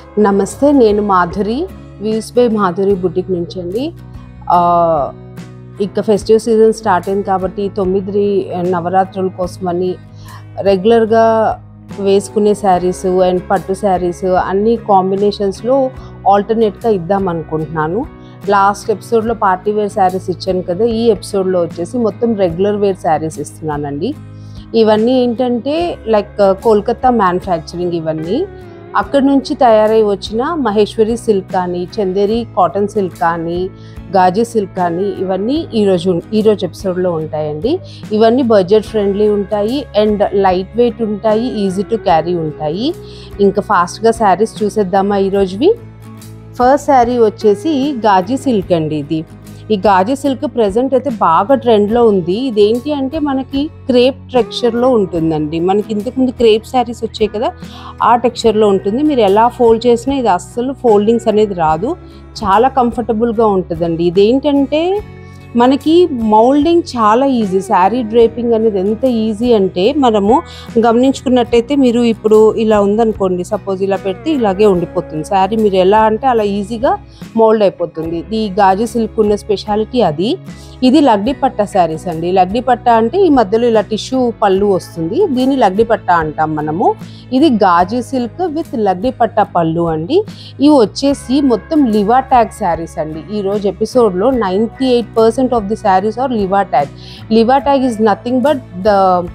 నమస్తే నేను Madhuri views by Madhuri boutique నుంచి అండి ఆ, ఇక ఫెస్టివ్ సీజన్ స్టార్ట్ అయింది కాబట్టి తొమ్మిది నవరాత్రుల కోసమని రెగ్యులర్గా వేసుకునే శారీస్ అండ్ పట్టు శారీస్ అన్ని కాంబినేషన్స్లో ఆల్టర్నేట్గా ఇద్దాం అనుకుంటున్నాను లాస్ట్ ఎపిసోడ్లో పార్టీ వేర్ శారీస్ ఇచ్చాను కదా ఈ ఎపిసోడ్లో వచ్చేసి మొత్తం రెగ్యులర్ వేర్ శారీస్ ఇస్తున్నానండి ఇవన్నీ ఏంటంటే లైక్ కోల్కతా మ్యానుఫ్యాక్చరింగ్ ఇవన్నీ అక్కడ నుంచి తయారై వచ్చిన మహేశ్వరి సిల్క్ కానీ చందేరి కాటన్ సిల్క్ కానీ గాజీ సిల్క్ కానీ ఇవన్నీ ఈరోజు ఈరోజు ఎపిసోడ్లో ఉంటాయండి ఇవన్నీ బడ్జెట్ ఫ్రెండ్లీ ఉంటాయి అండ్ లైట్ వెయిట్ ఉంటాయి ఈజీ టు క్యారీ ఉంటాయి ఇంకా ఫాస్ట్గా శారీస్ చూసేద్దామా ఈరోజువి ఫస్ట్ శారీ వచ్చేసి గాజీ సిల్క్ అండి ఇది ఈ గాజీ సిల్క్ ప్రెసెంట్ అయితే బాగా ట్రెండ్లో ఉంది ఇదేంటి అంటే మనకి క్రేప్ టెక్స్చర్లో ఉంటుందండి మనకి ఇంతకుముందు క్రేప్ శారీస్ వచ్చాయి కదా ఆ టెక్స్చర్లో ఉంటుంది మీరు ఎలా ఫోల్డ్ చేసినా ఇది అస్సలు ఫోల్డింగ్స్ అనేది రాదు చాలా కంఫర్టబుల్గా ఉంటుందండి ఇదేంటంటే మనకి మౌల్డింగ్ చాలా ఈజీ శారీ డ్రేపింగ్ అనేది ఎంత ఈజీ అంటే మనము గమనించుకున్నట్టయితే మీరు ఇప్పుడు ఇలా ఉందనుకోండి సపోజ్ ఇలా పెడితే ఇలాగే ఉండిపోతుంది శారీ మీరు ఎలా అంటే అలా ఈజీగా మౌల్డ్ అయిపోతుంది ఈ గాజు సిల్క్ ఉన్న స్పెషాలిటీ అది ఇది లగ్డి పట్ట శారీస్ అండి లగ్డి పట్ట అంటే ఈ మధ్యలో ఇలా టిష్యూ పళ్ళు వస్తుంది దీన్ని లగ్డి పట్ట అంటాం మనము ఇది గాజు సిల్క్ విత్ లగ్డి పట్ట పళ్ళు అండి ఇవి వచ్చేసి మొత్తం లివా ట్యాగ్ శారీస్ అండి ఈ రోజు ఎపిసోడ్లో ninety eight percent of the sarees are Liva tag Liva tag is nothing but the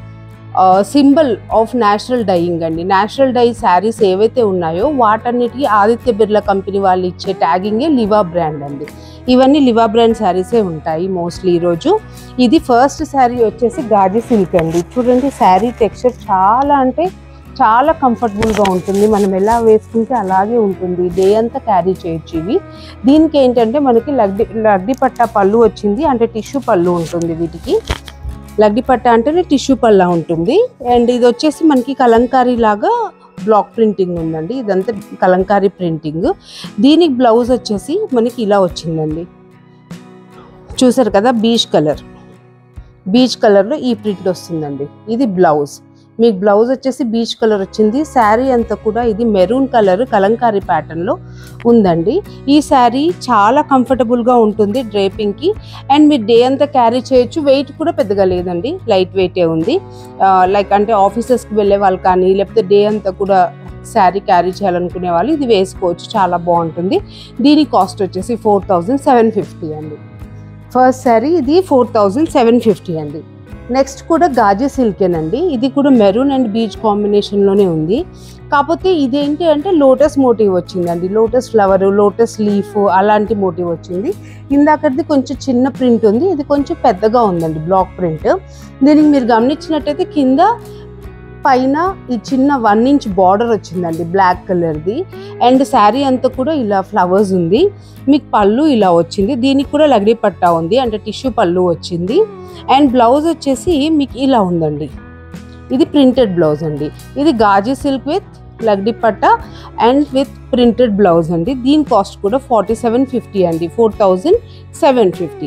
symbol of natural dyeing అండి నేచురల్ డై శారీస్ ఏవైతే ఉన్నాయో వాటన్నిటికీ ఆదిత్య బిర్లా కంపెనీ వాళ్ళు ఇచ్చే ట్యాగింగే లివా బ్రాండ్ అండి ఇవన్నీ లివా బ్రాండ్ శారీసే ఉంటాయి మోస్ట్లీ ఈరోజు ఇది ఫస్ట్ శారీ వచ్చేసి గాజీ సిల్క్ అండి చూడండి శారీ టెక్స్చర్ చాలా అంటే చాలా కంఫర్టబుల్గా ఉంటుంది మనం ఎలా వేసుకుంటే అలాగే ఉంటుంది డే అంతా క్యారీ చేయొచ్చు ఇవి దీనికి ఏంటంటే మనకి లగ్డి లగ్డి పట్ట పళ్ళు వచ్చింది అంటే టిష్యూ పళ్ళు ఉంటుంది వీటికి లగ్డి పట్ట అంటేనే టిష్యూ పళ్ళ ఉంటుంది అండ్ ఇది వచ్చేసి మనకి కలంకారీ లాగా బ్లాక్ ప్రింటింగ్ ఉందండి ఇదంతా కలంకారీ ప్రింటింగ్ దీనికి బ్లౌజ్ వచ్చేసి మనకి ఇలా వచ్చిందండి చూసారు కదా బీచ్ కలర్ బీచ్ కలర్లో ఈ ప్రింట్ వస్తుందండి ఇది బ్లౌజ్ మీకు బ్లౌజ్ వచ్చేసి బీచ్ కలర్ వచ్చింది శారీ అంతా కూడా ఇది మెరూన్ కలర్ కలంకారీ ప్యాటర్న్లో ఉందండి ఈ శారీ చాలా కంఫర్టబుల్గా ఉంటుంది డ్రేపింగ్కి అండ్ మీరు డే అంతా క్యారీ చేయొచ్చు వెయిట్ కూడా పెద్దగా లేదండి లైట్ వెయిటే ఉంది లైక్ అంటే ఆఫీసెస్కి వెళ్ళే వాళ్ళు కానీ లేకపోతే డే అంతా కూడా శారీ క్యారీ చేయాలనుకునే వాళ్ళు ఇది వేసుకోవచ్చు చాలా బాగుంటుంది దీని కాస్ట్ వచ్చేసి ఫోర్ థౌజండ్ సెవెన్ ఫిఫ్టీ అండి ఫస్ట్ శారీ ఇది ఫోర్ థౌజండ్ సెవెన్ ఫిఫ్టీ అండి నెక్స్ట్ కూడా గాజీ సిల్కేనండి ఇది కూడా మెరూన్ అండ్ బీచ్ కాంబినేషన్లోనే ఉంది కాకపోతే ఇదేంటి అంటే లోటస్ మోటివ్ వచ్చిందండి లోటస్ ఫ్లవర్ లోటస్ లీఫ్ అలాంటి మోటివ్ వచ్చింది ఇందాకది కొంచెం చిన్న ప్రింట్ ఉంది ఇది కొంచెం పెద్దగా ఉందండి బ్లాక్ ప్రింట్ దీనికి మీరు గమనించినట్టయితే కింద పైన ఈ చిన్న వన్ ఇంచ్ బార్డర్ వచ్చిందండి బ్లాక్ కలర్ది అండ్ శారీ అంతా కూడా ఇలా ఫ్లవర్స్ ఉంది మీకు పళ్ళు ఇలా వచ్చింది దీనికి కూడా లగ్డి పట్టా ఉంది అంటే టిష్యూ పళ్ళు వచ్చింది అండ్ బ్లౌజ్ వచ్చేసి మీకు ఇలా ఉందండి ఇది ప్రింటెడ్ బ్లౌజ్ అండి ఇది గాజీ సిల్క్ విత్ లగ్డి పట్ట అండ్ విత్ ప్రింటెడ్ బ్లౌజ్ అండి దీని కాస్ట్ కూడా ఫార్టీ సెవెన్ ఫిఫ్టీ అండి four thousand seven fifty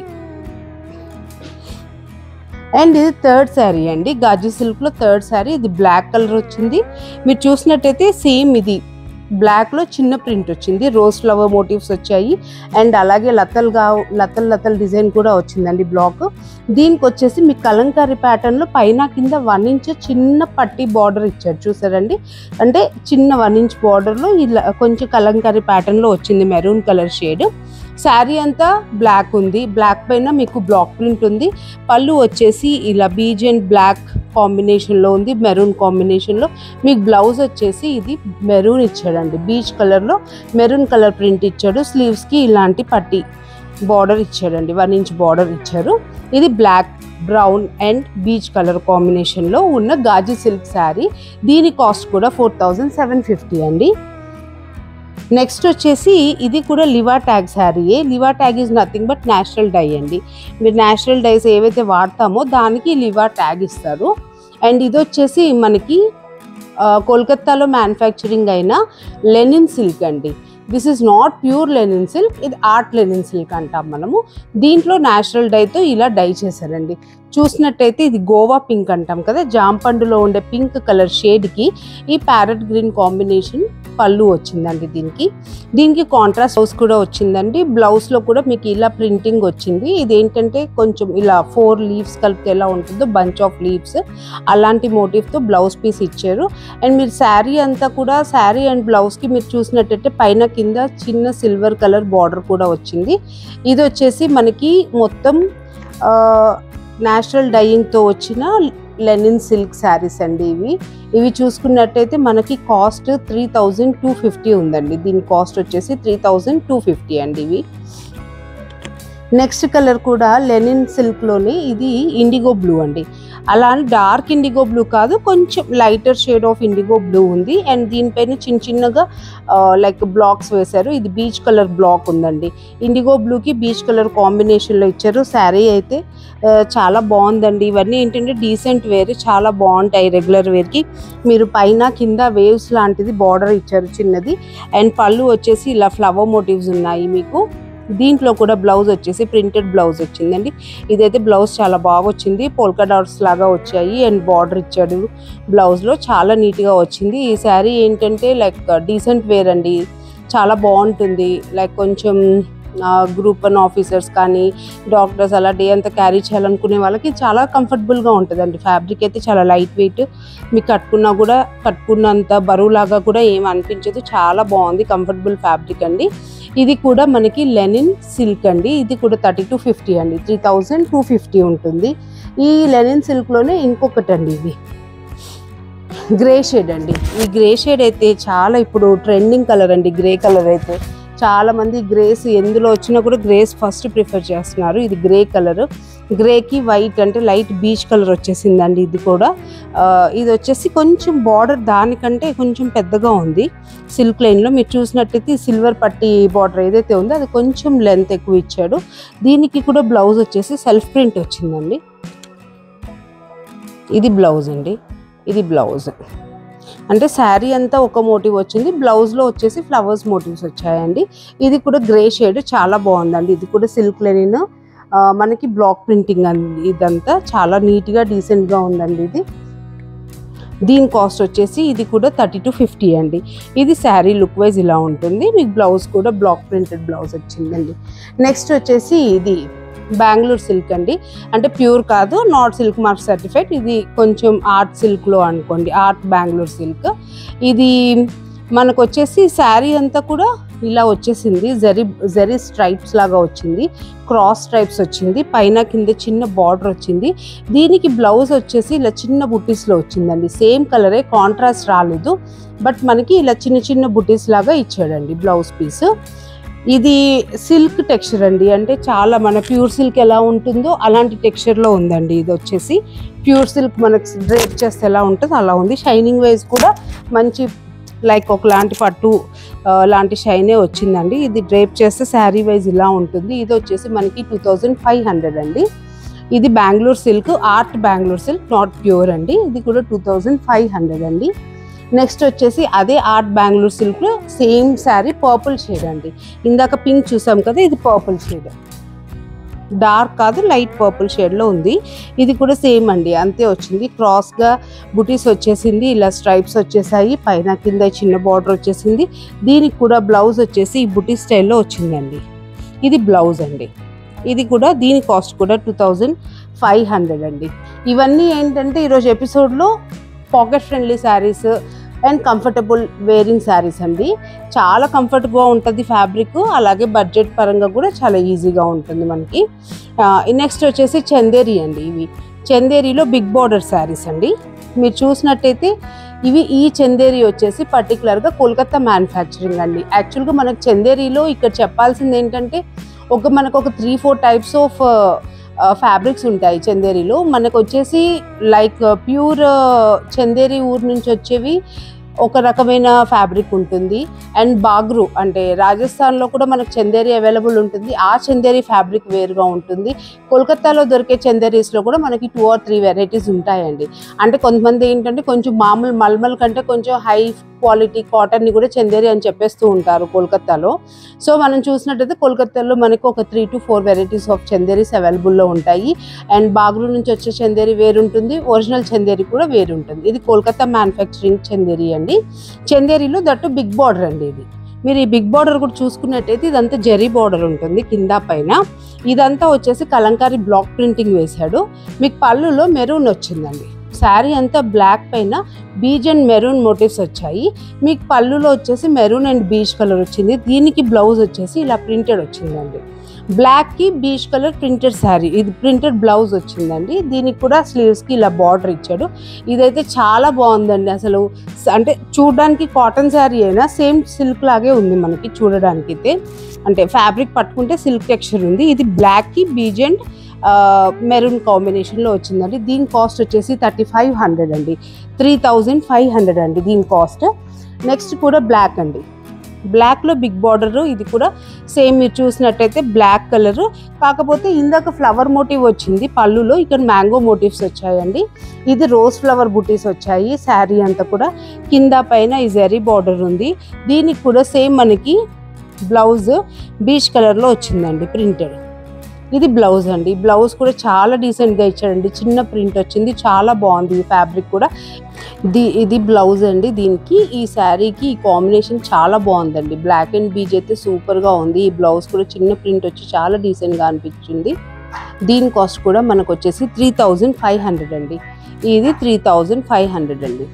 and ఇది థర్డ్ శారీ అండి గాజీ సిల్క్లో థర్డ్ శారీ ఇది బ్లాక్ కలర్ వచ్చింది మీరు చూసినట్టయితే సేమ్ ఇది బ్లాక్లో చిన్న ప్రింట్ వచ్చింది రోజ్ ఫ్లవర్ మోటివ్స్ వచ్చాయి అండ్ అలాగే లతలుగా లతల్ లతల్ డిజైన్ కూడా వచ్చిందండి బ్లాక్ దీనికి వచ్చేసి మీ కలంకారీ ప్యాటర్న్లో పైన కింద వన్ ఇంచ్ చిన్న పట్టి బార్డర్ ఇచ్చారు చూసారండి అంటే చిన్న వన్ ఇంచ్ బార్డర్లో ఇలా కొంచెం కలంకారీ ప్యాటర్న్లో వచ్చింది మెరూన్ కలర్ షేడ్ శారీ అంతా బ్లాక్ ఉంది బ్లాక్ పైన మీకు బ్లాక్ ప్రింట్ ఉంది పళ్ళు వచ్చేసి ఇలా బీజ్ అండ్ బ్లాక్ కాంబినేషన్లో ఉంది మెరూన్ కాంబినేషన్లో మీకు బ్లౌజ్ వచ్చేసి ఇది మెరూన్ ఇచ్చాడండి బీచ్ కలర్లో మెరూన్ కలర్ ప్రింట్ ఇచ్చాడు స్లీవ్స్కి ఇలాంటి పట్టి బార్డర్ ఇచ్చాడండి వన్ ఇంచ్ బార్డర్ ఇచ్చారు ఇది black brown and beach colour కాంబినేషన్లో ఉన్న గాజీ సిల్క్ శారీ దీని కాస్ట్ కూడా ఫోర్ థౌజండ్ సెవెన్ ఫిఫ్టీ అండి నెక్స్ట్ వచ్చేసి ఇది కూడా లివా ట్యాగ్ శారీయే Liva tag is nothing but natural dye అండి మీరు నేచురల్ డైస్ ఏవైతే వాడతామో దానికి లివా ట్యాగ్ ఇస్తారు అండ్ ఇది వచ్చేసి మనకి ఆ, కోల్కత్తాలో మ్యానుఫ్యాక్చరింగ్ అయిన లెనిన్ సిల్క్ అండి this is not pure linen silk ఇది ఆర్ట్ లెనిన్ సిల్క్ అంటాం మనము దీంట్లో నేచురల్ డైతో ఇలా డై చేశారండి చూసినట్టయితే ఇది గోవా పింక్ అంటాం కదా జాంపండులో ఉండే పింక్ కలర్ షేడ్కి ఈ ప్యారెట్ గ్రీన్ కాంబినేషన్ పళ్ళు వచ్చిందండి దీనికి దీనికి కాంట్రాస్ట్ బ్లౌజ్ కూడా వచ్చిందండి బ్లౌజ్లో కూడా మీకు ఇలా ప్రింటింగ్ వచ్చింది ఇది ఏంటంటే కొంచెం ఇలా ఫోర్ లీవ్స్ కలిపితే ఎలా ఉంటుందో బంచ్ ఆఫ్ లీవ్స్ అలాంటి మోటివ్తో బ్లౌజ్ పీస్ ఇచ్చారు అండ్ మీరు శారీ అంతా కూడా శారీ అండ్ బ్లౌజ్కి మీరు చూసినట్టయితే పైన కింద చిన్న సిల్వర్ కలర్ బార్డర్ కూడా వచ్చింది ఇది వచ్చేసి మనకి మొత్తం న్యాచురల్ డైయింగ్తో వచ్చిన లెనిన్ సిల్క్ శారీస్ అండి ఇవి ఇవి చూసుకున్నట్టయితే మనకి cost three thousand two fifty ఉందండి దీని కాస్ట్ వచ్చేసి త్రీ థౌజండ్ టూ ఫిఫ్టీ అండి ఇవి నెక్స్ట్ కలర్ కూడా లెనిన్ సిల్క్లోని ఇది ఇండిగో బ్లూ అండి అలా అని డార్క్ ఇండిగో బ్లూ కాదు కొంచెం lighter shade of indigo blue ఉంది అండ్ దీనిపైన చిన్న చిన్నగా లైక్ బ్లాక్స్ వేశారు ఇది బీచ్ కలర్ బ్లాక్ ఉందండి ఇండిగో బ్లూకి బీచ్ కలర్ కాంబినేషన్లో ఇచ్చారు శారీ అయితే ఆ, చాలా బాగుందండి ఇవన్నీ ఏంటంటే డీసెంట్ వేర్ చాలా బాగుంటాయి రెగ్యులర్ వేర్కి మీరు పైన కింద వేవ్స్ లాంటిది బార్డర్ ఇచ్చారు చిన్నది అండ్ పళ్ళు వచ్చేసి ఇలా ఫ్లవర్ మోటివ్స్ ఉన్నాయి మీకు దీంట్లో కూడా బ్లౌజ్ వచ్చేసి ప్రింటెడ్ బ్లౌజ్ వచ్చిందండి ఇదైతే బ్లౌజ్ చాలా బాగా వచ్చింది పోల్కా డాట్స్ లాగా వచ్చాయి అండ్ బార్డర్ ఇచ్చాడు బ్లౌజ్లో చాలా నీట్గా వచ్చింది ఈ శారీ ఏంటంటే లైక్ డీసెంట్ వేర్ అండి చాలా బాగుంటుంది లైక్ కొంచెం గ్రూప్ వన్ ఆఫీసర్స్ కానీ డాక్టర్స్ అలా డే అంతా క్యారీ చేయాలనుకునే వాళ్ళకి చాలా కంఫర్టబుల్గా ఉంటుందండి ఫ్యాబ్రిక్ అయితే చాలా లైట్ వెయిట్ మీకు కట్టుకున్నా కూడా కట్టుకున్నంత బరువులాగా కూడా ఏం అనిపించదు చాలా బాగుంది కంఫర్టబుల్ ఫ్యాబ్రిక్ అండి ఇది కూడా మనకి లెనిన్ సిల్క్ అండి ఇది కూడా థర్టీ టు ఫిఫ్టీ అండి త్రీ థౌజండ్ టూ ఫిఫ్టీ ఉంటుంది ఈ లెనిన్ సిల్క్లోనే ఇంకొకటి అండి ఇది గ్రే షేడ్ అండి ఈ గ్రే షేడ్ అయితే చాలా ఇప్పుడు ట్రెండింగ్ కలర్ అండి గ్రే కలర్ అయితే చాలా మంది గ్రేస్ ఎందులో వచ్చినా కూడా గ్రేస్ ఫస్ట్ ప్రిఫర్ చేస్తున్నారు ఇది గ్రే కలర్ గ్రేకి వైట్ అంటే లైట్ బీచ్ కలర్ వచ్చేసిందండి ఇది కూడా ఆ, ఇది వచ్చేసి కొంచెం బార్డర్ దానికంటే కొంచెం పెద్దగా ఉంది సిల్క్ లైన్లో మీరు చూసినట్టయితే సిల్వర్ పట్టి బార్డర్ ఏదైతే ఉందో అది కొంచెం లెంత్ ఎక్కువ ఇచ్చాడు దీనికి కూడా బ్లౌజ్ వచ్చేసి సెల్ఫ్ ప్రింట్ వచ్చిందండి ఇది బ్లౌజ్ అండి ఇది బ్లౌజ్ అంటే శారీ అంతా ఒక మోటివ్ వచ్చింది బ్లౌజ్లో వచ్చేసి ఫ్లవర్స్ మోటివ్స్ వచ్చాయండి ఇది కూడా గ్రే షేడ్ చాలా బాగుందండి ఇది కూడా సిల్క్ లెనిన్ ఆ, మనకి బ్లాక్ ప్రింటింగ్ అండి ఇదంతా చాలా నీట్గా డీసెంట్గా ఉందండి ఇది దీని కాస్ట్ వచ్చేసి ఇది కూడా థర్టీ టు ఫిఫ్టీ అండి ఇది శారీ లుక్ వైజ్ ఇలా ఉంటుంది మీకు బ్లౌజ్ కూడా బ్లాక్ ప్రింటెడ్ బ్లౌజ్ వచ్చిందండి నెక్స్ట్ వచ్చేసి ఇది బెంగళూరు సిల్క్ అండి అంటే ప్యూర్ కాదు నాట్ సిల్క్ మార్క్ సర్టిఫైడ్ ఇది కొంచెం ఆర్ట్ సిల్క్లో అనుకోండి ఆర్ట్ బెంగళూరు సిల్క్ ఇది మనకు వచ్చేసి శారీ అంతా కూడా ఇలా వచ్చేసింది జరీ జరీ స్ట్రైప్స్ లాగా వచ్చింది క్రాస్ స్ట్రైప్స్ వచ్చింది పైన కింద చిన్న బార్డర్ వచ్చింది దీనికి బ్లౌజ్ వచ్చేసి ఇలా చిన్న బుట్టీస్లో వచ్చిందండి సేమ్ కలరే కాంట్రాస్ట్ రాలేదు బట్ మనకి ఇలా చిన్న చిన్న బుట్టీస్ లాగా ఇచ్చాడండి బ్లౌజ్ పీస్ ఇది సిల్క్ టెక్స్చర్ అండి అంటే చాలా మన ప్యూర్ సిల్క్ ఎలా ఉంటుందో అలాంటి టెక్స్చర్లో ఉందండి ఇది వచ్చేసి ప్యూర్ సిల్క్ మనకి డ్రేప్ చేస్తే ఎలా ఉంటుందో అలా ఉంది షైనింగ్ వైజ్ కూడా మంచి లైక్ ఒకలాంటి పట్టు ఆ, లాంటి షైనే వచ్చిందండి ఇది డ్రేప్ చేస్తే శారీ వైజ్ ఇలా ఉంటుంది ఇది వచ్చేసి మనకి టూ థౌజండ్ ఫైవ్ హండ్రెడ్ అండి ఇది Bengaluru silk art Bengaluru silk not pure అండి ఇది కూడా టూ థౌజండ్ ఫైవ్ హండ్రెడ్ అండి నెక్స్ట్ వచ్చేసి అదే art Bengaluru silk same saree purple shade అండి ఇందాక పింక్ చూసాం కదా ఇది పర్పుల్ షేడ్ డార్క్ కాదు లైట్ పర్పుల్ షేడ్లో ఉంది ఇది కూడా సేమ్ అండి అంతే వచ్చింది క్రాస్గా బుటీస్ వచ్చేసింది ఇలా స్ట్రైప్స్ వచ్చేసాయి పైన కింద చిన్న బార్డర్ వచ్చేసింది దీనికి కూడా బ్లౌజ్ వచ్చేసి ఈ బుటీ స్టైల్లో వచ్చిందండి ఇది బ్లౌజ్ అండి ఇది కూడా దీని కాస్ట్ కూడా టూ థౌజండ్ ఫైవ్ హండ్రెడ్ అండి ఇవన్నీ ఏంటంటే ఈరోజు ఎపిసోడ్లో pocket friendly sarees and comfortable wearing sarees అండి చాలా కంఫర్ట్గా ఉంటుంది ఫ్యాబ్రిక్ అలాగే బడ్జెట్ పరంగా కూడా చాలా ఈజీగా ఉంటుంది మనకి నెక్స్ట్ వచ్చేసి చందేరి అండి ఇవి చందేరిలో బిగ్ బార్డర్ శారీస్ అండి మీరు చూసినట్టయితే ఇవి ఈ చందేరి వచ్చేసి పర్టికులర్గా కోల్కతా మ్యానుఫ్యాక్చరింగ్ అండి యాక్చువల్గా మనకు చందేరిలో ఇక్కడ చెప్పాల్సింది ఏంటంటే ఒక మనకు ఒక three four types of fabrics ఉంటాయి చందేరిలో మనకు వచ్చేసి లైక్ ప్యూర్ చందేరి ఊరు నుంచి వచ్చేవి ఒక రకమైన ఫ్యాబ్రిక్ ఉంటుంది అండ్ బాగ్రు అంటే రాజస్థాన్లో కూడా మనకు చందేరి అవైలబుల్ ఉంటుంది ఆ చందేరి ఫ్యాబ్రిక్ వేరుగా ఉంటుంది కోల్కతాలో దొరికే చందేరీస్లో కూడా మనకి టూ ఆర్ త్రీ వెరైటీస్ ఉంటాయండి అంటే కొంతమంది ఏంటంటే కొంచెం మామూలు మల్మల్ కంటే కొంచెం హై క్వాలిటీ కాటన్ని కూడా చందేరి అని చెప్పేస్తూ ఉంటారు కోల్కతాలో సో మనం చూసినట్టయితే కోల్కతాలో మనకు ఒక three to four varieties of Chanderis అవైలబుల్లో ఉంటాయి అండ్ బాగ్రూ నుంచి వచ్చే చందేరి వేరుంటుంది ఒరిజినల్ చందేరి కూడా వేరుంటుంది ఇది కోల్కతా మ్యానుఫ్యాక్చరింగ్ చందేరి అండి చందేరిలో దట్టు బిగ్ బార్డర్ అండి ఇది మీరు ఈ బిగ్ బార్డర్ కూడా చూసుకున్నట్టయితే ఇదంతా జెరీ బార్డర్ ఉంటుంది కింద పైన ఇదంతా వచ్చేసి కలంకారీ బ్లాక్ ప్రింటింగ్ వేశాడు మీకు పళ్ళులో మెరూన్ వచ్చిందండి శారీ అంతా బ్లాక్ పైన బీజ్ అండ్ మెరూన్ మోటివ్స్ వచ్చాయి మీకు పళ్ళులో వచ్చేసి మెరూన్ అండ్ బీచ్ కలర్ వచ్చింది దీనికి బ్లౌజ్ వచ్చేసి ఇలా ప్రింటెడ్ వచ్చిందండి బ్లాక్కి బీచ్ కలర్ ప్రింటెడ్ శారీ ఇది ప్రింటెడ్ బ్లౌజ్ వచ్చిందండి దీనికి కూడా స్లీవ్స్కి ఇలా బార్డర్ ఇచ్చాడు ఇదైతే చాలా బాగుందండి అసలు స- అంటే చూడడానికి కాటన్ శారీ అయినా సేమ్ సిల్క్ లాగే ఉంది మనకి చూడడానికి అయితే అంటే ఫ్యాబ్రిక్ పట్టుకుంటే సిల్క్ టెక్స్చర్ ఉంది ఇది బ్లాక్కి బీజ్ అండ్ మెరూన్ కాంబినేషన్లో వచ్చిందండి దీని కాస్ట్ వచ్చేసి థర్టీ ఫైవ్ హండ్రెడ్ అండి త్రీ థౌజండ్ ఫైవ్ హండ్రెడ్ అండి దీని కాస్ట్ నెక్స్ట్ కూడా బ్లాక్ అండి బ్లాక్లో బిగ్ బార్డర్ ఇది కూడా సేమ్ మీరు చూసినట్టయితే బ్లాక్ కలర్ కాకపోతే ఇందాక ఫ్లవర్ మోటివ్ వచ్చింది పళ్ళులో ఇక్కడ మ్యాంగో మోటివ్స్ వచ్చాయండి ఇది రోజ్ ఫ్లవర్ బుటీస్ వచ్చాయి శారీ అంతా కూడా కింద పైన ఈ జెరీ బార్డర్ ఉంది దీనికి కూడా సేమ్ మనకి బ్లౌజ్ బీచ్ కలర్లో వచ్చిందండి ప్రింటెడ్ ఇది బ్లౌజ్ అండి బ్లౌజ్ కూడా చాలా డీసెంట్గా ఇచ్చాడండి చిన్న ప్రింట్ వచ్చింది చాలా బాగుంది ఈ ఫ్యాబ్రిక్ కూడా ది ఇది బ్లౌజ్ అండి దీనికి ఈ శారీకి ఈ కాంబినేషన్ చాలా బాగుందండి బ్లాక్ అండ్ బీజ్ అయితే సూపర్గా ఉంది ఈ బ్లౌజ్ కూడా చిన్న ప్రింట్ వచ్చి చాలా డీసెంట్గా అనిపించింది దీని కాస్ట్ కూడా మనకు వచ్చేసి త్రీ థౌజండ్ ఫైవ్ హండ్రెడ్ అండి ఇది త్రీ థౌజండ్ ఫైవ్ హండ్రెడ్ అండి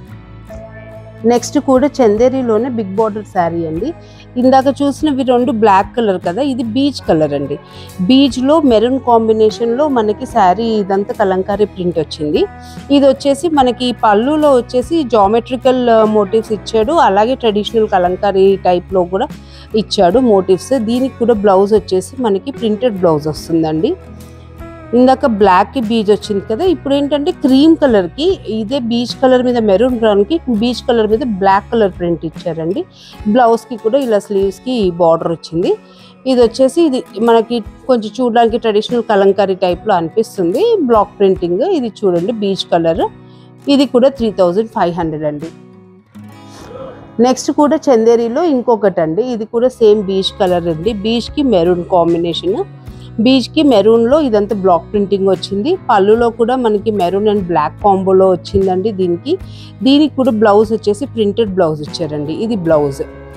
నెక్స్ట్ కూడా చందేరిలోనే బిగ్ బార్డర్ శారీ అండి ఇందాక చూసినవి రెండు బ్లాక్ కలర్ కదా ఇది బీచ్ కలర్ అండి బీచ్లో మెరూన్ కాంబినేషన్లో మనకి శారీ ఇదంతా కలంకారీ ప్రింట్ వచ్చింది ఇది వచ్చేసి మనకి పళ్ళులో వచ్చేసి జామెట్రికల్ మోటివ్స్ ఇచ్చాడు అలాగే ట్రెడిషనల్ కలంకారీ టైప్లో కూడా ఇచ్చాడు మోటివ్స్ దీనికి కూడా బ్లౌజ్ వచ్చేసి మనకి ప్రింటెడ్ బ్లౌజ్ వస్తుందండి ఇందాక బ్లాక్కి బీచ్ వచ్చింది కదా ఇప్పుడు ఏంటంటే క్రీమ్ కలర్కి ఇదే బీచ్ కలర్ మీద మెరూన్ బ్రౌన్కి బీచ్ కలర్ మీద బ్లాక్ కలర్ ప్రింట్ ఇచ్చారండి బ్లౌజ్కి కూడా ఇలా స్లీవ్స్కి బార్డర్ వచ్చింది ఇది వచ్చేసి ఇది మనకి కొంచెం చూడడానికి ట్రెడిషనల్ కలంకారీ టైప్లో అనిపిస్తుంది బ్లాక్ ప్రింటింగ్ ఇది చూడండి బీచ్ కలర్ ఇది కూడా త్రీ థౌజండ్ ఫైవ్ హండ్రెడ్ అండి నెక్స్ట్ కూడా చందేరిలో ఇంకొకటి అండి ఇది కూడా సేమ్ బీచ్ కలర్ అండి బీచ్కి మెరూన్ కాంబినేషన్ బీచ్కి మెరూన్లో ఇదంతా బ్లాక్ ప్రింటింగ్ వచ్చింది పళ్ళులో కూడా మనకి మెరూన్ అండ్ బ్లాక్ కాంబోలో వచ్చిందండి దీనికి దీనికి కూడా బ్లౌజ్ వచ్చేసి ప్రింటెడ్ బ్లౌజ్ ఇచ్చారండి ఇది బ్లౌజ్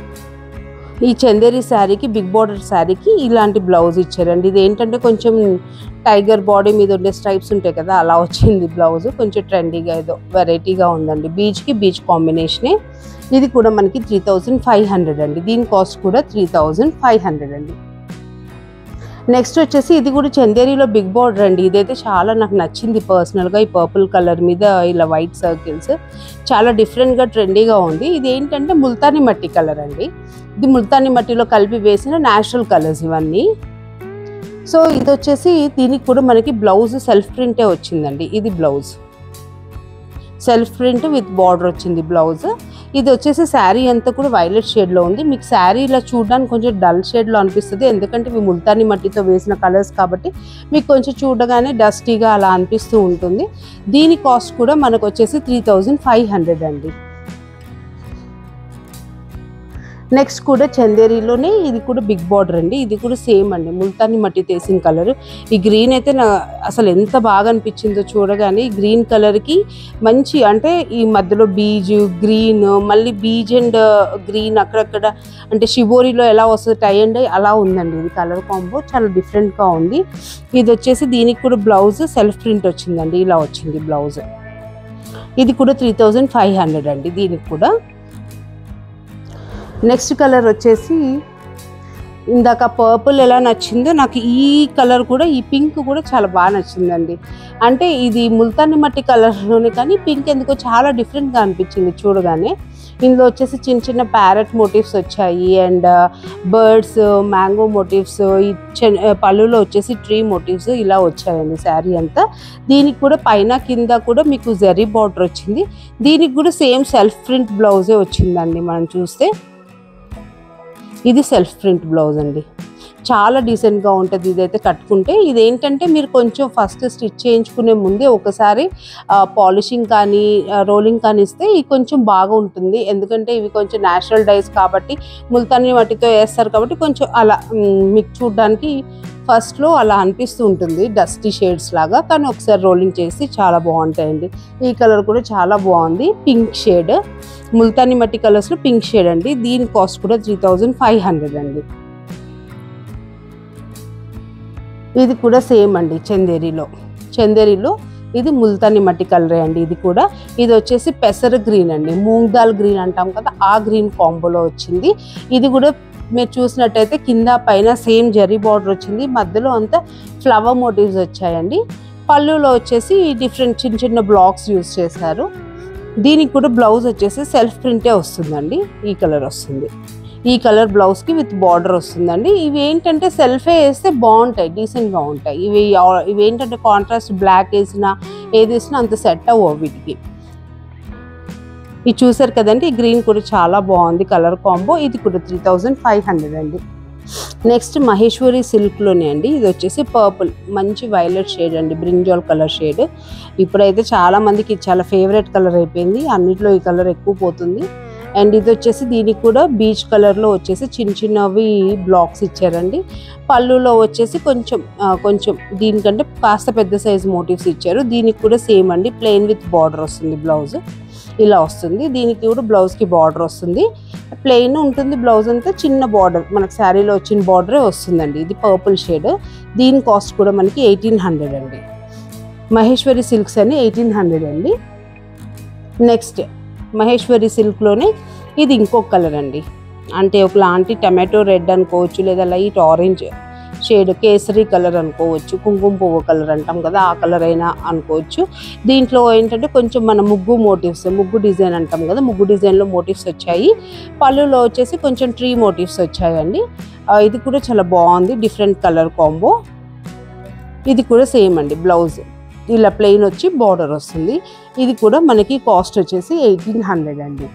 ఈ చందేరి శారీకి బిగ్ బార్డర్ శారీకి ఇలాంటి బ్లౌజ్ ఇచ్చారండి ఇది ఏంటంటే కొంచెం టైగర్ బాడీ మీద ఉండే స్ట్రైప్స్ ఉంటాయి కదా అలా వచ్చింది బ్లౌజ్ కొంచెం ట్రెండీగా ఏదో వెరైటీగా ఉందండి బీచ్కి బీచ్ కాంబినేషనే ఇది కూడా మనకి త్రీ థౌజండ్ ఫైవ్ హండ్రెడ్ అండి దీని కాస్ట్ కూడా త్రీ థౌజండ్ ఫైవ్ హండ్రెడ్ అండి నెక్స్ట్ వచ్చేసి ఇది కూడా చందేరిలో బిగ్ బార్డర్ అండి ఇదైతే చాలా నాకు నచ్చింది పర్సనల్గా ఈ పర్పుల్ కలర్ మీద ఇలా వైట్ సర్కిల్స్ చాలా డిఫరెంట్గా ట్రెండీగా ఉంది ఇది ఏంటంటే ముల్తానీ మట్టి కలర్ అండి ఇది ముల్తానీ మట్టిలో కలిపి వేసిన న్యాచురల్ కలర్స్ ఇవన్నీ సో ఇది వచ్చేసి దీనికి కూడా మనకి బ్లౌజ్ సెల్ఫ్ ప్రింటే వచ్చిందండి ఇది blouse self print with border వచ్చింది బ్లౌజ్ ఇది వచ్చేసి శారీ అంతా కూడా వైలెట్ షేడ్లో ఉంది మీకు శారీ ఇలా చూడడానికి కొంచెం డల్ షేడ్లో అనిపిస్తుంది ఎందుకంటే ఇవి ముల్తానీ మట్టితో వేసిన కలర్స్ కాబట్టి మీకు కొంచెం చూడగానే డస్టీగా అలా అనిపిస్తూ ఉంటుంది దీని కాస్ట్ కూడా మనకు వచ్చేసి త్రీ థౌజండ్ ఫైవ్ హండ్రెడ్ అండి నెక్స్ట్ కూడా చందేరిలోనే ఇది కూడా బిగ్ బార్డర్ అండి ఇది కూడా సేమ్ అండి ముల్తాని మట్టి తీసిన కలర్ ఈ గ్రీన్ అయితే నా అసలు ఎంత బాగా అనిపించిందో చూడగానే ఈ గ్రీన్ కలర్కి మంచి అంటే ఈ మధ్యలో బీజ్ గ్రీన్ మళ్ళీ బీజ్ అండ్ గ్రీన్ అక్కడక్కడ అంటే షిబోరిలో ఎలా వస్తుంది టై అండ్ అలా ఉందండి ఇది కలర్ కాంబో చాలా డిఫరెంట్గా ఉంది ఇది వచ్చేసి దీనికి కూడా బ్లౌజ్ సెల్ఫ్ ప్రింట్ వచ్చిందండి ఇలా వచ్చింది బ్లౌజ్ ఇది కూడా త్రీ థౌజండ్ ఫైవ్ హండ్రెడ్ అండి దీనికి కూడా నెక్స్ట్ కలర్ వచ్చేసి ఇందాక పర్పుల్ ఎలా నచ్చిందో నాకు ఈ కలర్ కూడా ఈ పింక్ కూడా చాలా బాగా నచ్చిందండి అంటే ఇది ముల్తాని మట్టి కలర్లోనే కానీ పింక్ ఎందుకో చాలా డిఫరెంట్గా అనిపించింది చూడగానే ఇందులో వచ్చేసి చిన్న చిన్న ప్యారెట్ మోటివ్స్ వచ్చాయి అండ్ బర్డ్స్ మ్యాంగో మోటివ్స్ ఈ చెన్- పళ్ళులో వచ్చేసి ట్రీ మోటివ్స్ ఇలా వచ్చాయండి శారీ అంతా దీనికి కూడా పైన కింద కూడా మీకు జెరీ బార్డర్ వచ్చింది దీనికి కూడా సేమ్ సెల్ఫ్ ప్రింట్ బ్లౌజే వచ్చిందండి మనం చూస్తే ఇది సెల్ఫ్ ప్రింట్ బ్లౌజ్ అండి చాలా డీసెంట్గా ఉంటుంది ఇదైతే కట్టుకుంటే ఇది ఏంటంటే మీరు కొంచెం ఫస్ట్ స్టిచ్ చేయించుకునే ముందే ఒకసారి పాలిషింగ్ కానీ రోలింగ్ కానీ ఇస్తే ఇది కొంచెం బాగా ఉంటుంది ఎందుకంటే ఇవి కొంచెం న్యాచురల్ డైస్ కాబట్టి ముల్తాని మట్టితో వేస్తారు కాబట్టి కొంచెం అలా మ్, మీకు చూడడానికి ఫస్ట్లో అలా అనిపిస్తూ ఉంటుంది డస్టీ షేడ్స్ లాగా కానీ ఒకసారి రోలింగ్ చేసి చాలా బాగుంటాయండి ఈ కలర్ కూడా చాలా బాగుంది పింక్ షేడ్ ముల్తాని మట్టి కలర్స్లో పింక్ షేడ్ అండి దీని కాస్ట్ కూడా త్రీ థౌజండ్ ఫైవ్ హండ్రెడ్ అండి ఇది కూడా సేమ్ అండి చందేరిలో చందేరిలో ఇది ముల్తాని మట్టి కలరే అండి ఇది కూడా ఇది వచ్చేసి పెసర గ్రీన్ అండి మూంగ్ దాల్ గ్రీన్ అంటాం కదా ఆ గ్రీన్ కాంబోలో వచ్చింది ఇది కూడా మీరు చూసినట్టయితే కింద పైన సేమ్ జరీ బార్డర్ వచ్చింది మధ్యలో అంతా ఫ్లవర్ మోటివ్స్ వచ్చాయండి పళ్ళులో వచ్చేసి డిఫరెంట్ చిన్న చిన్న బ్లాక్స్ యూస్ చేశారు దీనికి కూడా బ్లౌజ్ వచ్చేసి సెల్ఫ్ ప్రింటే వస్తుందండి ఈ కలర్ వస్తుంది ఈ కలర్ బ్లౌజ్కి విత్ బార్డర్ వస్తుందండి ఇవి ఏంటంటే సెల్ఫే వేస్తే బాగుంటాయి డీసెంట్గా ఉంటాయి ఇవి ఆ- ఇవి ఏంటంటే కాంట్రాస్ట్ బ్లాక్ వేసినా ఏది వేసినా అంత సెట్ అవ్వవు వీటికి ఇది చూసారు కదండి ఈ గ్రీన్ కూడా చాలా బాగుంది కలర్ కాంబో ఇది కూడా త్రీ థౌజండ్ ఫైవ్ హండ్రెడ్ అండి నెక్స్ట్ మహేశ్వరి సిల్క్లోనే అండి ఇది వచ్చేసి పర్పుల్ మంచి వైలెట్ షేడ్ అండి బ్రింజాల్ కలర్ షేడ్ ఇప్పుడైతే చాలా మందికి ఇది చాలా ఫేవరెట్ కలర్ అయిపోయింది అన్నిట్లో ఈ కలర్ ఎక్కువ పోతుంది అండ్ ఇది వచ్చేసి దీనికి కూడా బీచ్ కలర్లో వచ్చేసి చిన్న చిన్నవి బ్లాక్స్ ఇచ్చారండి పళ్ళులో వచ్చేసి కొంచెం ఆ, కొంచెం దీనికంటే కాస్త పెద్ద సైజ్ మోటివ్స్ ఇచ్చారు దీనికి కూడా సేమ్ అండి ప్లెయిన్ విత్ బార్డర్ వస్తుంది బ్లౌజ్ ఇలా వస్తుంది దీనికి కూడా బ్లౌజ్కి బార్డర్ వస్తుంది ప్లెయిన్ ఉంటుంది బ్లౌజ్ అంతా చిన్న బార్డర్ మనకు శారీలో వచ్చిన బార్డరే వస్తుందండి ఇది పర్పుల్ షేడ్ దీని కాస్ట్ కూడా మనకి ఎయిటీన్ హండ్రెడ్ అండి మహేశ్వరి సిల్క్స్ అని ఎయిటీన్ హండ్రెడ్ అండి నెక్స్ట్ మహేశ్వరి సిల్క్లోనే ఇది ఇంకొక కలర్ అండి అంటే ఒకలాంటి టమాటో రెడ్ అనుకోవచ్చు లేదా లైట్ ఆరెంజ్ షేడ్ కేసరి కలర్ అనుకోవచ్చు కుంకుమ పువ్వు కలర్ అంటాం కదా ఆ కలర్ అయినా అనుకోవచ్చు దీంట్లో ఏంటంటే కొంచెం మన ముగ్గు మోటివ్స్ ముగ్గు డిజైన్ అంటాం కదా ముగ్గు డిజైన్లో మోటివ్స్ వచ్చాయి పళ్ళులో వచ్చేసి కొంచెం ట్రీ మోటివ్స్ వచ్చాయండి ఆ, ఇది కూడా చాలా బాగుంది డిఫరెంట్ కలర్ కాంబో ఇది కూడా సేమ్ అండి బ్లౌజ్ ఇలా ప్లెయిన్ వచ్చి బార్డర్ వస్తుంది ఇది కూడా మనకి కాస్ట్ వచ్చేసి ఎయిటీన్ హండ్రెడ్ అండి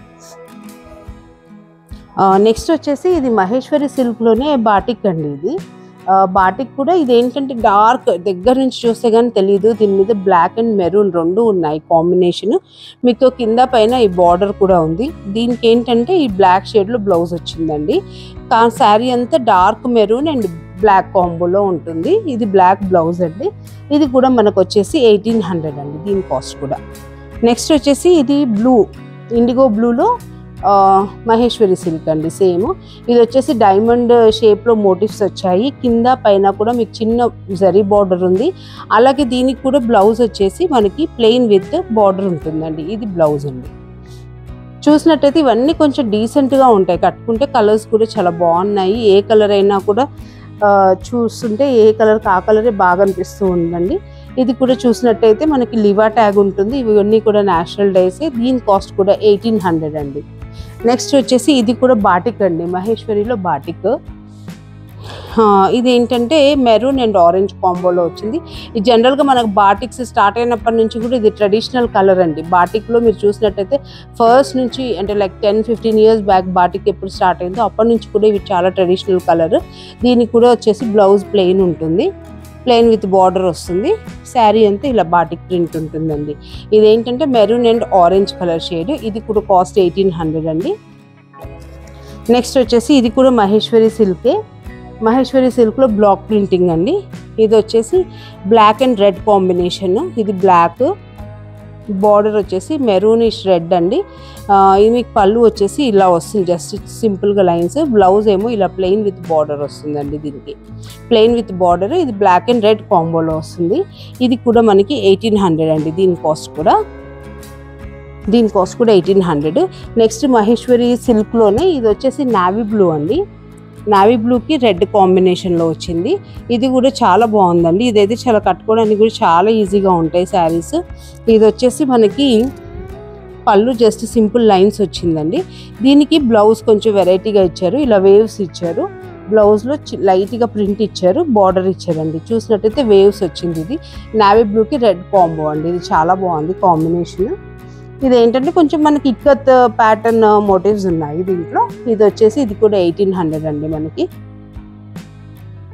నెక్స్ట్ వచ్చేసి ఇది మహేశ్వరి సిల్క్లోనే బాటిక్ అండి ఇది ఆ, బాటిక్ కూడా ఇది ఏంటంటే డార్క్ దగ్గర నుంచి చూస్తే కానీ తెలియదు దీని మీద బ్లాక్ అండ్ మెరూన్ రెండు ఉన్నాయి కాంబినేషన్ మీకు కింద పైన ఈ బార్డర్ కూడా ఉంది దీనికి ఏంటంటే ఈ బ్లాక్ షేడ్లో బ్లౌజ్ వచ్చిందండి కా శారీ అంతా డార్క్ మెరూన్ అండ్ బ్లాక్ కాంబోలో ఉంటుంది ఇది బ్లాక్ బ్లౌజ్ అండి ఇది కూడా మనకు వచ్చేసి ఎయిటీన్ హండ్రెడ్ అండి దీని కాస్ట్ కూడా నెక్స్ట్ వచ్చేసి ఇది బ్లూ ఇండిగో బ్లూలో మహేశ్వరి సిల్క్ అండి సేమ్ ఇది వచ్చేసి డైమండ్ షేప్లో మోటివ్స్ వచ్చాయి కింద పైన కూడా మీకు చిన్న జరీ బార్డర్ ఉంది అలాగే దీనికి కూడా బ్లౌజ్ వచ్చేసి మనకి ప్లెయిన్ విత్ బార్డర్ ఉంటుందండి ఇది బ్లౌజ్ అండి చూసినట్టయితే ఇవన్నీ కొంచెం డీసెంట్గా ఉంటాయి కట్టుకుంటే కలర్స్ కూడా చాలా బాగున్నాయి ఏ కలర్ అయినా కూడా ఆ, చూస్తుంటే ఏ కలర్ ఆ కలరే బాగా అనిపిస్తూ ఉందండి ఇది కూడా చూసినట్టయితే మనకి లివా ట్యాగ్ ఉంటుంది ఇవన్నీ కూడా నేషనల్ డైసే దీని కాస్ట్ కూడా ఎయిటీన్ హండ్రెడ్ అండి నెక్స్ట్ వచ్చేసి ఇది కూడా బాటిక్ అండి మహేశ్వరిలో బాటిక్ ఆ, ఇది ఏంటంటే మెరూన్ అండ్ ఆరెంజ్ కాంబోలో వచ్చింది ఇది జనరల్గా మనకు బాటిక్స్ స్టార్ట్ అయినప్పటి నుంచి కూడా ఇది ట్రెడిషనల్ కలర్ అండి బాటిక్లో మీరు చూసినట్టయితే ఫస్ట్ నుంచి అంటే like ten fifteen years back batik ఎప్పుడు స్టార్ట్ అయిందో అప్పటి నుంచి కూడా ఇవి చాలా ట్రెడిషనల్ కలర్ దీనికి కూడా వచ్చేసి బ్లౌజ్ ప్లెయిన్ ఉంటుంది ప్లెయిన్ విత్ బార్డర్ వస్తుంది శారీ అంతా ఇలా బాటిక్ ప్రింట్ ఉంటుందండి ఇది ఏంటంటే maroon and orange colour shade ఇది కూడా కాస్ట్ ఎయిటీన్ హండ్రెడ్ అండి నెక్స్ట్ వచ్చేసి ఇది కూడా మహేశ్వరి సిల్కే మహేశ్వరి సిల్క్లో బ్లాక్ ప్రింటింగ్ అండి ఇది వచ్చేసి బ్లాక్ అండ్ రెడ్ కాంబినేషన్ ఇది బ్లాక్ బార్డర్ వచ్చేసి మెరూనిష్ రెడ్ అండి ఆ, ఇది మీకు పళ్ళు వచ్చేసి ఇలా వస్తుంది జస్ట్ సింపుల్గా లైన్స్ బ్లౌజ్ ఏమో ఇలా ప్లెయిన్ విత్ బార్డర్ వస్తుందండి దీనికి ప్లెయిన్ విత్ బార్డర్ ఇది బ్లాక్ అండ్ రెడ్ కాంబోలో వస్తుంది ఇది కూడా మనకి ఎయిటీన్ హండ్రెడ్ అండి దీని కాస్ట్ కూడా దీని కాస్ట్ కూడా ఎయిటీన్ హండ్రెడ్ నెక్స్ట్ మహేశ్వరి సిల్క్లోనే ఇది వచ్చేసి నావీ బ్లూ అండి నావీ బ్లూకి రెడ్ కాంబినేషన్లో వచ్చింది ఇది కూడా చాలా బాగుందండి ఇదైతే చాలా కట్టుకోవడానికి కూడా చాలా ఈజీగా ఉంటాయి శారీస్ ఇది వచ్చేసి మనకి పళ్ళు జస్ట్ సింపుల్ లైన్స్ వచ్చిందండి దీనికి బ్లౌజ్ కొంచెం వెరైటీగా ఇచ్చారు ఇలా వేవ్స్ ఇచ్చారు బ్లౌజ్లో లైట్గా ప్రింట్ ఇచ్చారు బార్డర్ ఇచ్చారండి చూసినట్టయితే వేవ్స్ వచ్చింది ఇది నావీ బ్లూకి రెడ్ కాంబో అండి ఇది చాలా బాగుంది కాంబినేషన్ ఇది ఏంటంటే కొంచెం మనకి ఇక్కత్ ప్యాటర్న్ మోటివ్స్ ఉన్నాయి దీంట్లో ఇది వచ్చేసి ఇది కూడా ఎయిటీన్ హండ్రెడ్ అండి మనకి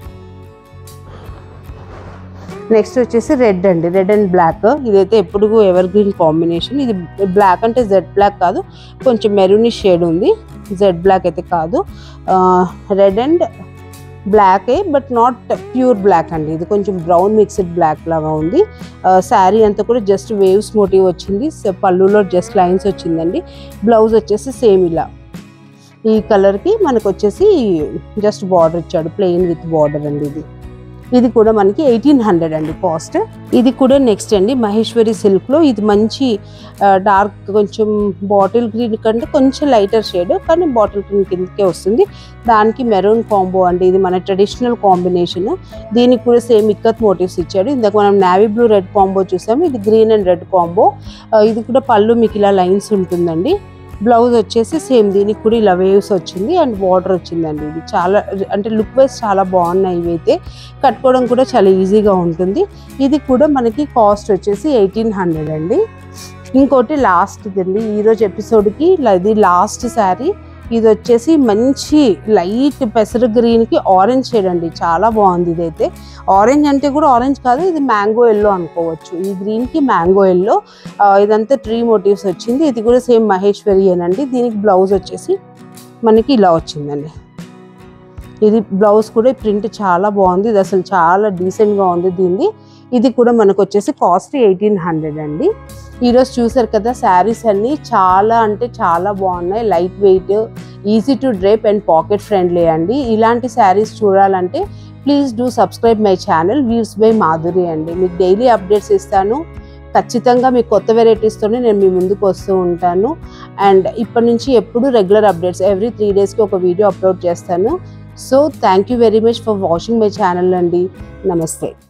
నెక్స్ట్ వచ్చేసి రెడ్ అండి రెడ్ అండ్ బ్లాక్ ఇదైతే ఎప్పుడు ఎవర్ గ్రీన్ కాంబినేషన్ ఇది బ్లాక్ అంటే జెడ్ బ్లాక్ కాదు కొంచెం మెరూని షేడ్ ఉంది జెడ్ బ్లాక్ అయితే కాదు red and black but not pure black అండి ఇది కొంచెం బ్రౌన్ మిక్స్డ్ బ్లాక్ లాగా ఉంది శారీ అంతా కూడా జస్ట్ వేవ్స్ మోటివ్ వచ్చింది స- పళ్ళులో జస్ట్ లైన్స్ వచ్చిందండి బ్లౌజ్ వచ్చేసి సేమ్ ఇలా ఈ కలర్కి మనకు వచ్చేసి జస్ట్ బార్డర్ ఇచ్చాడు ప్లెయిన్ విత్ బార్డర్ అండి ఇది ఇది కూడా మనకి ఎయిటీన్ హండ్రెడ్ అండి కాస్ట్ ఇది కూడా నెక్స్ట్ అండి మహేశ్వరి సిల్క్లో ఇది మంచి డార్క్ కొంచెం బాటిల్ గ్రీన్ కంటే కొంచెం లైటర్ షేడ్ కానీ బాటిల్ గ్రీన్ కిందకే వస్తుంది దానికి మెరూన్ కాంబో అండి ఇది మన ట్రెడిషనల్ కాంబినేషన్ దీనికి కూడా సేమ్ ఇక్కత్ మోటివ్స్ ఇచ్చాడు ఇందాక మనం నావీ బ్లూ రెడ్ కాంబో చూసాము ఇది గ్రీన్ అండ్ రెడ్ కాంబో ఇది కూడా పళ్ళు మీకు ఇలా లైన్స్ ఉంటుందండి బ్లౌజ్ వచ్చేసి సేమ్ దీనికి కూడా ఇలా వేవ్స్ వచ్చింది అండ్ వాటర్ వచ్చిందండి ఇది చాలా అంటే లుక్ వైజ్ చాలా బాగున్నాయి ఇవైతే కట్టుకోవడం కూడా చాలా ఈజీగా ఉంటుంది ఇది కూడా మనకి కాస్ట్ వచ్చేసి ఎయిటీన్ హండ్రెడ్ అండి ఇంకోటి లాస్ట్ అండి ఈరోజు ఎపిసోడ్కి ఇది లాస్ట్ శారీ ఇది వచ్చేసి మంచి లైట్ పెసర గ్రీన్కి ఆరెంజ్ షేడ్ అండి చాలా బాగుంది ఇదైతే ఆరెంజ్ అంటే కూడా ఆరెంజ్ కాదు ఇది మ్యాంగో ఎల్లో అనుకోవచ్చు ఈ గ్రీన్కి మ్యాంగో ఎల్లో ఇదంతా ట్రీ మోటివ్స్ వచ్చింది ఇది కూడా సేమ్ మహేశ్వరి ఏనండి దీనికి బ్లౌజ్ వచ్చేసి మనకి ఇలా వచ్చిందండి ఇది బ్లౌజ్ కూడా ప్రింట్ చాలా బాగుంది ఇది అసలు చాలా డీసెంట్గా ఉంది దీన్ని ఇది కూడా మనకు వచ్చేసి కాస్ట్ ఎయిటీన్ హండ్రెడ్ అండి ఈరోజు చూసారు కదా శారీస్ అన్నీ చాలా అంటే చాలా బాగున్నాయి light weight easy to drape and pocket friendly అండి ఇలాంటి శారీస్ చూడాలంటే please do subscribe my channel views by Madhuri అండి మీకు డైలీ అప్డేట్స్ ఇస్తాను ఖచ్చితంగా మీకు కొత్త వెరైటీస్తోనే నేను మీ ముందుకు వస్తూ ఉంటాను అండ్ ఇప్పటి నుంచి ఎప్పుడు రెగ్యులర్ అప్డేట్స్ ఎవ్రీ త్రీ డేస్కి ఒక వీడియో అప్లోడ్ చేస్తాను so thank you very much for watching my channel అండి నమస్తే